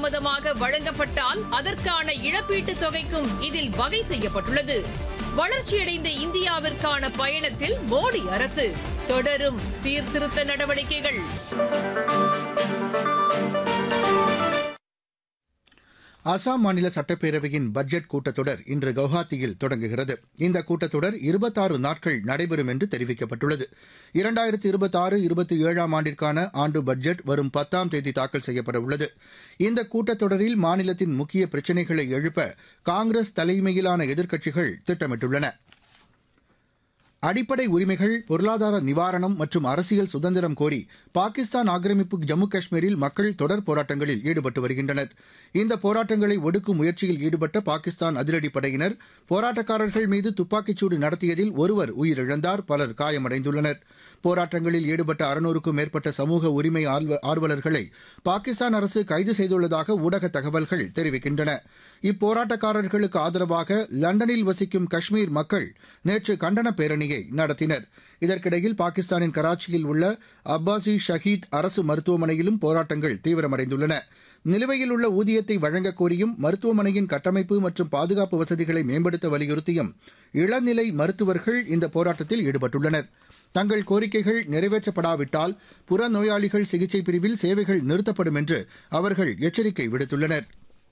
தாமதமாக வழங்கப்பட்டால் அதற்கான இழப்பீட்டுத் தொகைக்கும் இதில் வகை செய்யப்பட்டுள்ளது வளர்ச்சியடைந்த இந்தியாவிற்கான பயணத்தில் மோடி அரசு தொடரும் சீர்திருத்த நடவடிக்கைகள் அசாம் மாநில சட்டப்பேரவையின் பட்ஜெட் கூட்டத்தொடர் இன்று கவுஹாத்தியில் தொடங்குகிறது இந்த கூட்டத்தொடர் இருபத்தாறு நாட்கள் நடைபெறும் என்று தெரிவிக்கப்பட்டுள்ளது இரண்டாயிரத்தி இருபத்தாறு இருபத்தி ஏழாம் ஆண்டிற்கான ஆண்டு பட்ஜெட் வரும் பத்தாம் தேதி தாக்கல் செய்யப்பட உள்ளது இந்த கூட்டத்தொடரில் மாநிலத்தின் முக்கிய பிரச்சினைகளை எழுப்ப காங்கிரஸ் தலைமையிலான எதிர்க்கட்சிகள் திட்டமிட்டுள்ளன அடிப்படை உரிமைகள் பொருளாதார நிவாரணம் மற்றும் அரசியல் சுதந்திரம் கோரி பாகிஸ்தான் ஆக்கிரமிப்பு ஜம்மு காஷ்மீரில் மக்கள் தொடர் போராட்டங்களில் ஈடுபட்டு வருகின்றனர் இந்த போராட்டங்களை ஒடுக்கும் முயற்சியில் ஈடுபட்ட பாகிஸ்தான் அதிரடிப் படையினர் போராட்டக்காரர்கள் மீது துப்பாக்கிச்சூடு நடத்தியதில் ஒருவர் உயிரிழந்தார் பலர் காயமடைந்துள்ளனர் போராட்டங்களில் ஈடுபட்ட அறுநூறுக்கும் மேற்பட்ட சமூக உரிமை ஆர்வலர்களை பாகிஸ்தான் அரசு கைது செய்துள்ளதாக ஊடக தகவல்கள் தெரிவிக்கின்றன இப்போராட்டக்காரர்களுக்கு ஆதரவாக லண்டனில் வசிக்கும் காஷ்மீர் மக்கள் நேற்று கண்டன பேரணியை நடத்தினர் இதற்கிடையில் பாகிஸ்தானின் கராச்சியில் உள்ள அப்பாசி ஷஹீத் அரசு மருத்துவமனையிலும் போராட்டங்கள் தீவிரமடைந்துள்ளன நிலுவையில் உள்ள ஊதியத்தை வழங்கக் கோரியும் மருத்துவமனையின் கட்டமைப்பு மற்றும் பாதுகாப்பு வசதிகளை மேம்படுத்த வலியுறுத்தியும் இளநிலை மருத்துவர்கள் இந்த போராட்டத்தில் ஈடுபட்டுள்ளனர் தங்கள் கோரிக்கைகள் நிறைவேற்றப்படாவிட்டால் புறநோயாளிகள் சிகிச்சை பிரிவில் சேவைகள் நிறுத்தப்படும் என்று அவர்கள் எச்சரிக்கை விடுத்துள்ளனா்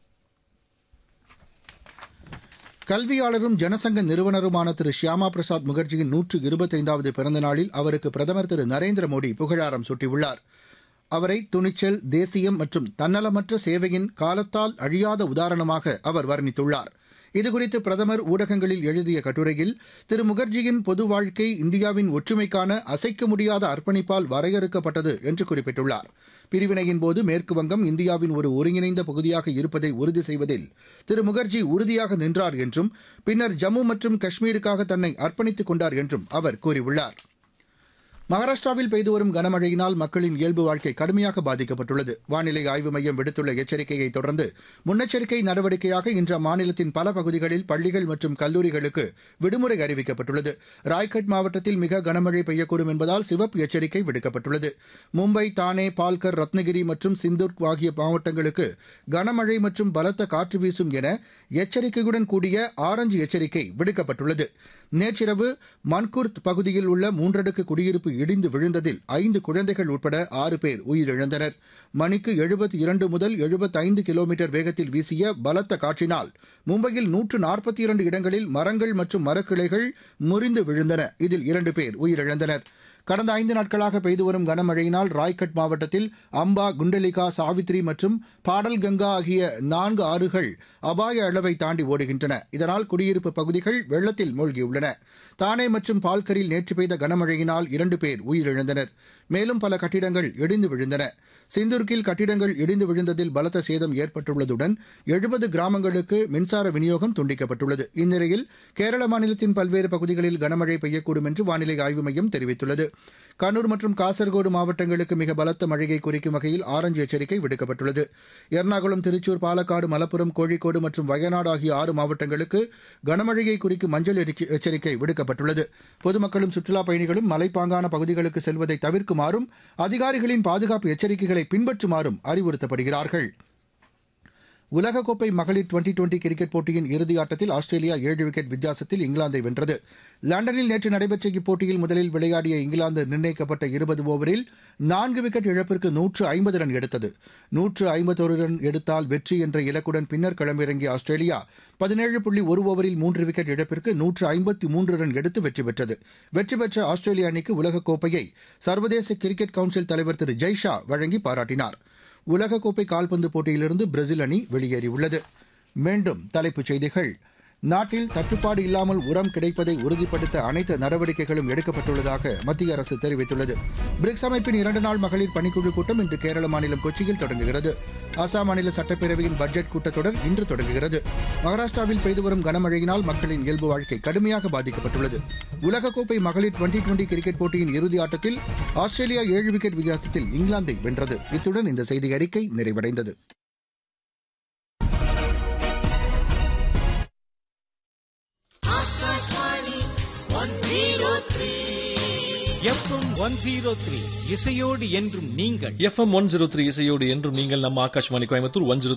கல்வியாளரும் ஜனசங்க நிறுவனருமான திரு ஷியாமா பிரசாத் முகர்ஜியின் நூற்று இருபத்தைந்தாவது பிறந்த நாளில் அவருக்கு பிரதமர் திரு நரேந்திர மோடி புகழாரம் சூட்டியுள்ளார் அவரை துணிச்சல் தேசியம் மற்றும் தன்னலமற்ற சேவையின் காலத்தால் அழியாத உதாரணமாக அவர் வர்ணித்துள்ளார் இதுகுறித்து பிரதமர் ஊடகங்களில் எழுதிய கட்டுரையில் திரு முகர்ஜியின் பொது வாழ்க்கை இந்தியாவின் ஒற்றுமைக்கான அசைக்க முடியாத அர்ப்பணிப்பால் வரையறுக்கப்பட்டது என்று குறிப்பிட்டுள்ளார் பிரிவினையின் போது மேற்குவங்கம் இந்தியாவின் ஒரு ஒருங்கிணைந்த பகுதியாக இருப்பதை உறுதி செய்வதில் திரு முகர்ஜி உறுதியாக நின்றார் என்றும் பின்னர் ஜம்மு மற்றும் காஷ்மீருக்காக தன்னை அர்ப்பணித்துக் கொண்டார் என்றும் அவர் கூறியுள்ளார் மகாராஷ்டிராவில் பெய்து வரும் கனமழையினால் மக்களின் இயல்பு வாழ்க்கை கடுமையாக பாதிக்கப்பட்டுள்ளது வானிலை ஆய்வு மையம் விடுத்துள்ள எச்சரிக்கையை தொடர்ந்து முன்னெச்சரிக்கை நடவடிக்கையாக இன்று அம்மாநிலத்தின் பல பகுதிகளில் பள்ளிகள் மற்றும் கல்லூரிகளுக்கு விடுமுறை அறிவிக்கப்பட்டுள்ளது ராய்கட் மாவட்டத்தில் மிக கனமழை பெய்யக்கூடும் என்பதால் சிவப்பு எச்சரிக்கை விடுக்கப்பட்டுள்ளது மும்பை தானே பால்கர் ரத்னகிரி மற்றும் சிந்தூர்க் ஆகிய மாவட்டங்களுக்கு கனமழை மற்றும் பலத்த காற்று வீசும் என எச்சரிக்கையுடன் கூடிய ஆரஞ்சு எச்சரிக்கை விடுக்கப்பட்டுள்ளது நேற்றிரவு மன்குர்த் பகுதியில் உள்ள மூன்றடுக்கு குடியிருப்பு இடிந்து விழுந்ததில் ஐந்து குழந்தைகள் உட்பட ஆறு பேர் உயிரிழந்தனர் மணிக்கு எழுபத்தி இரண்டு முதல் எழுபத்தைந்து கிலோமீட்டர் வேகத்தில் வீசிய பலத்த காற்றினால் மும்பையில் நூற்று நாற்பத்தி இரண்டு இடங்களில் மரங்கள் மற்றும் மரக்கிளைகள் முறிந்து விழுந்தன இதில் இரண்டு பேர் உயிரிழந்தனர் கடந்த ஐந்து நாட்களாக பெய்து வரும் கனமழையினால் ராய்கட் மாவட்டத்தில் அம்பா குண்டலிகா சாவித்ரி மற்றும் பாடல் கங்கா ஆகிய நான்கு ஆறுகள் அபாய அளவை தாண்டி ஓடுகின்றன இதனால் குடியிருப்பு பகுதிகள் வெள்ளத்தில் மூழ்கியுள்ளன தானே மற்றும் பால்கரில் நேற்று பெய்த கனமழையினால் இரண்டு பேர் உயிரிழந்தனர் மேலும் பல கட்டிடங்கள் இடிந்து விழுந்தன சிந்துர்கில் கட்டிடங்கள் இடிந்து விழுந்ததில் பலத்த சேதம் ஏற்பட்டுள்ளதுடன் எழுபது கிராமங்களுக்கு மின்சார விநியோகம் துண்டிக்கப்பட்டுள்ளது இந்நிலையில் கேரள மாநிலத்தின் பல்வேறு பகுதிகளில் கனமழை பெய்யக்கூடும் என்று வானிலை ஆய்வு மையம் தெரிவித்துள்ளது கண்ணூர் மற்றும் காசர்கோடு மாவட்டங்களுக்கு மிக பலத்த மழையை குறிக்கும் வகையில் ஆரஞ்சு எச்சரிக்கை விடுக்கப்பட்டுள்ளது எர்ணாகுளம் திருச்சூர் பாலக்காடு மலப்புரம் கோழிக்கோடு மற்றும் வயநாடு ஆகிய ஆறு மாவட்டங்களுக்கு கனமழையை குறிக்கும் மஞ்சள் எச்சரிக்கை விடுக்கப்பட்டுள்ளது பொதுமக்களும் சுற்றுலாப் பயணிகளும் மலைப்பாங்கான பகுதிகளுக்கு செல்வதை தவிர்க்குமாறும் அதிகாரிகளின் பாதுகாப்பு எச்சரிக்கைகளை பின்பற்றுமாறும் அறிவுறுத்தப்படுகிறார்கள் உலகக்கோப்பை மகளிர் டுவெண்டி டுவெண்டி கிரிக்கெட் போட்டியின் இறுதி ஆட்டத்தில் ஆஸ்திரேலியா ஏழு விக்கெட் வித்தியாசத்தில் இங்கிலாந்தை வென்றது லண்டனில் நேற்று நடைபெற்ற இப்போட்டியில் முதலில் விளையாடிய இங்கிலாந்து நிர்ணயிக்கப்பட்ட இருபது ஓவரில் நான்கு விக்கெட் இழப்பிற்கு நூற்று ஐம்பது ரன் எடுத்தது நூற்று ஐம்பத்தொரு ரன் எடுத்தால் வெற்றி என்ற இலக்குடன் பின்னர் களமிறங்கிய ஆஸ்திரேலியா பதினேழு புள்ளி ஒரு ஓவரில் மூன்று விக்கெட் இழப்பிற்கு நூற்று ஐம்பத்தி மூன்று ரன் எடுத்து வெற்றி பெற்றது வெற்றி பெற்ற ஆஸ்திரேலிய அணிக்கு உலகக்கோப்பையை சர்வதேச கிரிக்கெட் கவுன்சில் தலைவர் திரு ஜெய்ஷா வழங்கி பாராட்டினார் உலகக்கோப்பை கால்பந்து போட்டியிலிருந்து பிரேசில் அணி வெளியேறியுள்ளது மீண்டும் தலைப்புச் செய்திகள் நாட்டில் தட்டுப்பாடு இல்லாமல் உரம் கிடைப்பதை உறுதிப்படுத்த அனைத்து நடவடிக்கைகளும் எடுக்கப்பட்டுள்ளதாக மத்திய அரசு தெரிவித்துள்ளது பிரிக்ஸ் அமைப்பின் இரண்டு நாள் மகளிர் பணிக்குழு கூட்டம் இன்று கேரள மாநிலம் கொச்சியில் தொடங்குகிறது அசாம் மாநில சட்டப்பேரவையின் பட்ஜெட் கூட்டத்தொடர் இன்று தொடங்குகிறது மகாராஷ்டிராவில் பெய்து வரும் கனமழையினால் மக்களின் இயல்பு வாழ்க்கை கடுமையாக பாதிக்கப்பட்டுள்ளது உலகக்கோப்பை மகளிர் டுவெண்டி டுவெண்டி கிரிக்கெட் போட்டியின் இறுதி ஆட்டத்தில் ஆஸ்திரேலியா ஏழு விக்கெட் வித்தியாசத்தில் இங்கிலாந்தை வென்றது இத்துடன் இந்த செய்தி அறிக்கை நிறைவடைந்தது எஃப்எம் ஒன் ஜீரோ த்ரீ இசையோடு என்றும் நீங்கள் எஃப்எம் ஒன் ஜீரோ த்ரீ இசையோடு என்றும் நீங்கள் நம்ம ஆகாஷ்வாணி கோயம்புத்தூர் ஒன் ஜீரோ